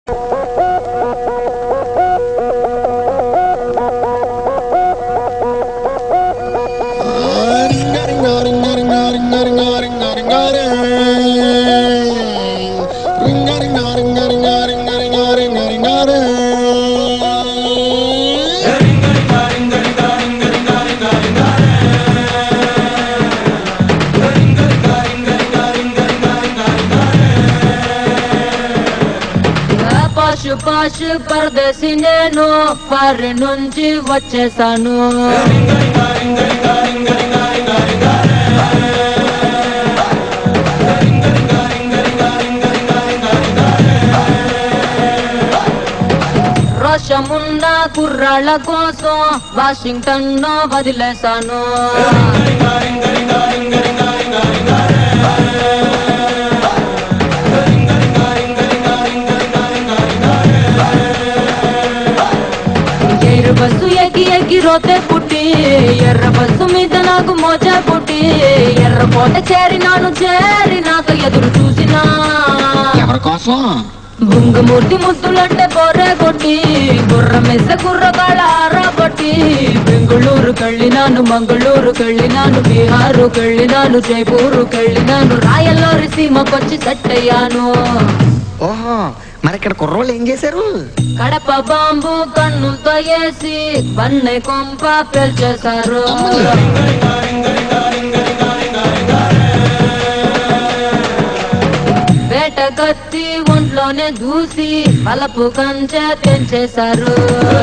పాషు పాషు పరదేశి నేను ఫారి నుంచి వచ్చేసాను రోషమున్న కుర్రాళ్ళ కోసం వాషింగ్టన్ వదిలేశాను ఎర్ర బస్సు ఎక్కి ఎక్కి రోతే పుట్టి ఎర్ర బస్సు మీద నాకు మోజా పుట్టి ఎర్ర కోట చేరినాను చేరినాక ఎదురు చూసినా ఎవరి కోసం బుంగమూర్తి ముద్దులంటే బొర్రె కొట్టి బుర్ర మెస్స కుర్రగాళ్ళ ఆరబట్టి బెంగుళూరు కెళ్ళినాను మంగళూరు కెళ్ళినాను బీహారు కెళ్ళినాను జైపూరు కెళ్ళినాను రాయల్లోరి సీమకొచ్చి సెట్ అయ్యాను ఓహో మరి ఇక్కడ కుర్రోళ్ళు ఏం చేశారు కడప బాంబు కన్నులతో వేసి బన్నె కొంప పేల్చేశారు వేట కత్తి ఒంట్లోనే దూసి బలపు కంచె తెంచేశారు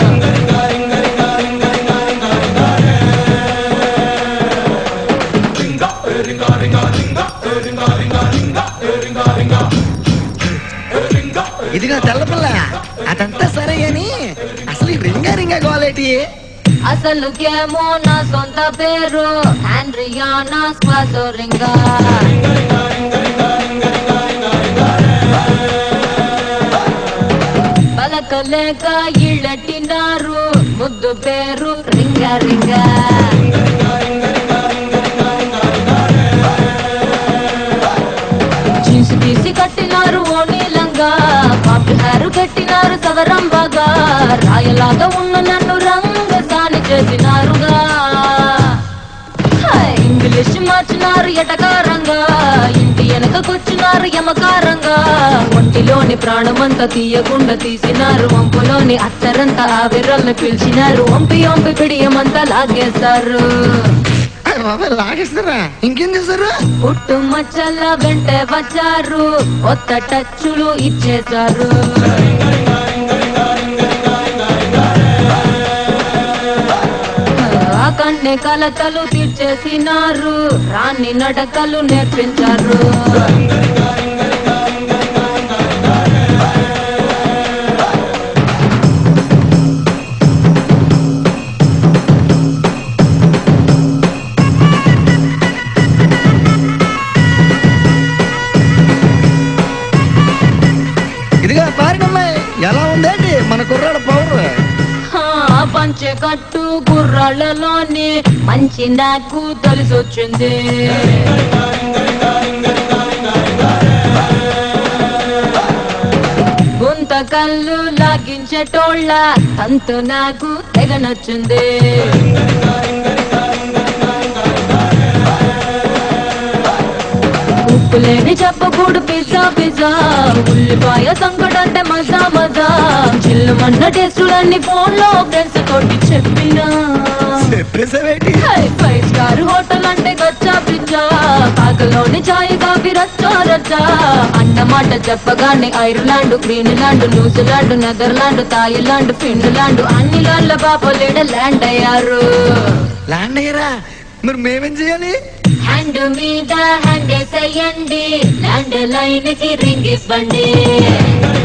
ఇదిగో తెల్లపిల్ల అదంతా సరే గాని అసలు ఈ రింగా రింగా గోలేటి అసలుకేమో నా సొంత పేరు ఆండ్రియానా స్వాజోరింగా పలకలేక ఇళ్ళటినారు ముద్దు పేరు రింగా రింగా జీన్స్ తీసి కట్టినారు ఓ నీలంగా పాపి హారు కట్టినారు సవరంబగా రాయలాగా ఉన్న నన్ను రంగసాని చేసినారుగా హై, ఇంగ్లీష్ మార్చినారు ఎటకారంగా ఇంటి వెనకకొచ్చినారు యమకారంగా ఒంటిలోని ప్రాణమంతా తీయకుండా తీసినారు వంపులోని అత్తరంతా ఆవిరల్ని పిలిచినారు వంపి వంపి పిడియమంతా లాగేస్తారు బాబాయ్ లాగేస్తారా ఇంకేం చేశారు పుట్టు మచ్చల వెంటే వచ్చారు కొత్త టచ్చులు ఇచ్చేశారు ఆ కన్నె కలతలు తీర్చేసినారు రాణి నడకలు నేర్పించారు ఇదిగో పారినమ్మాయి ఎలా ఉందేంటి మన కుర్రాడు పవర్ ఆ పంచె కట్టు గుర్రాళ్ళలోని మంచి నాకు తెలిసొచ్చింది గుంత కళ్ళు లాగించేటోళ్ళ తంతు నాకు తెగ నచ్చింది ఉప్పు లేని చెప్పకూడు పిజ్జా పిజ్జా ఉల్లిపాయ సంకటంటే మజా మజా చిల్లుమన్న టేస్టులన్నీ ఫోన్ లో ఫ్రెండ్స్ తోటి చెప్పినా చెప్పేసావేటి హై, ఫైవ్ స్టార్ హోటల్ అంటే గచ్చా పిజ్జా పాకలోని చాయ్ కాఫీ రచ్చా రచ్చా అన్నమాట చెప్పగానే Ireland Greenland New Zealand Netherland Thailand Finland అన్ని లాండ్ల పాపలేడ ల్యాండ్ అయ్యారు ల్యాండ్ అయ్యారా మరి మేమేం చేయాలి హ్యాండ్ మీద హ్యాండ్ వేసేయండి ల్యాండ్ లైన్ కి రింగ్ ఇవ్వండి